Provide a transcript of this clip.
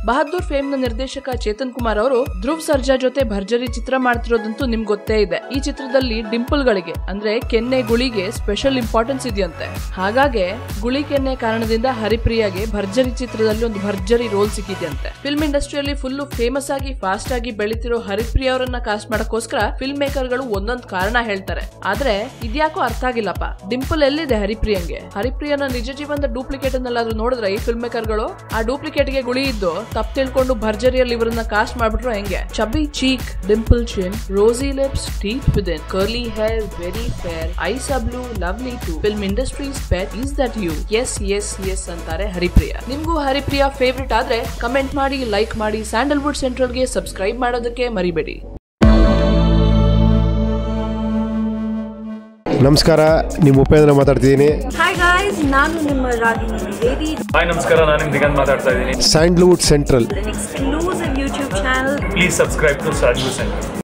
Bahadur fame ನ ನಿರ್ದೇಶಕ ಚೇತನ್ ಕುಮಾರ್ ಅವರು ಧ್ರುವ್ ಸರ್ಜಾ ಜೊತೆ ಭರ್ಜರಿ ಚಿತ್ರ ಮಾಡ್ತಿರೋದಂತೂ ನಿಮ್ಗೆ ಗೊತ್ತೇ ಇದೆ ಈ ಚಿತ್ರದಲ್ಲಿ ಡಿಂಪಲ್ ಗಳಿಗೆ ಅಂದ್ರೆ ಕೆನ್ನೆ ಗುಳಿಗೆ ಸ್ಪೆಷಲ್ ಇಂಪಾರ್ಟೆನ್ಸ್ ಇದೆಯಂತೆ ಹಾಗಾಗಿ ಗುಳಿ ಕೆನ್ನೆ ಕಾರಣದಿಂದ ಹರಿಪ್ರಿಯಾಗೆ ಭರ್ಜರಿ ಚಿತ್ರದಲ್ಲಿ ಒಂದು ಭರ್ಜರಿ ರೋಲ್ ಸಿಕ್ಕಿದೆಯಂತೆ ಫಿಲ್ಮ್ ಇಂಡಸ್ಟ್ರಿಯಲ್ಲಿ ಫುಲ್ ಫೇಮಸ್ ಆಗಿ ಫಾಸ್ಟ್ ಆಗಿ ಬೆಳಿತಿರೋ ಹರಿಪ್ರಿಯಾ ಅವರನ್ನ ಕಾಸ್ಟ್ ಮಾಡಕ್ಕೋಸ್ಕರ ಫಿಲ್ಮ್ ಮೇಕರ್ ಗಳು ಒಂದೊಂದ್ ಕಾರಣ ಹೇಳ್ತಾರೆ ಆದ್ರೆ ಇದ್ಯಾಕೋ ಅರ್ಥ ಆಗಿಲ್ಲಪ್ಪ ಡಿಂಪಲ್ ಎಲ್ಲಿದೆ ಹರಿಪ್ರಿಯಂಗೆ ಹರಿಪ್ರಿಯನ ನಿಜ ಜೀವನದ ಡೂಪ್ಲಿಕೇಟ್ ಅನ್ನೆಲ್ಲಾದ್ರೂ ನೋಡಿದ್ರೆ ಈ ಫಿಲ್ಮ್ ಮೇಕರ್ ಗಳು ಆ ಡೂಪ್ಲಿಕೇಟ್ ಗೆ ಗುಳಿ ಇದ್ದು ತಪ್ಪು ತಿಳ್ಕೊಂಡು ಭರ್ಜರಿಯಲ್ಲಿ ಇವರನ್ನ ಕಾಸ್ಟ್ ಮಾಡ್ಬಿಟ್ರು ಹೆಂಗೆ chubby cheek dimple chin rosy lips teeth within curly hair very fair eyes blue lovely to film industries pet is that you yes yes yes ಅಂತಾರೆ ಹರಿಪ್ರಿಯ ನಿಮ್ಗೂ ಹರಿಪ್ರಿಯ ಫೇವ್ರೆಟ್ ಆದ್ರೆ ಕಮೆಂಟ್ ಮಾಡಿ ಲೈಕ್ ಮಾಡಿ ಸ್ಯಾಂಡಲ್ವುಡ್ ಸೆಂಟ್ರಲ್ಗೆ ಸಬ್ಸ್ಕ್ರೈಬ್ ಮಾಡೋದಕ್ಕೆ ಮರಿಬೇಡಿ ನಮಸ್ಕಾರ ನಿಮ್ಮ ಉಪೇಂದ್ರ ಮಾತಾಡ್ತಿದ್ದೀನಿ ಹಾಯ್ ಗಾಯ್ಸ್ ನಾನು ನಿಮ್ಮ ರಾಗಿಣಿ ದ್ವಿವೇದಿ ಹಾಯ್ ನಮಸ್ಕಾರ ನಾನು ನಿಮ್ ದಿಗಂತ್ ಮಾತಾಡ್ತಾ ಇದ್ದೀನಿ Sandalwood central an exclusive YouTube channel please subscribe to start centre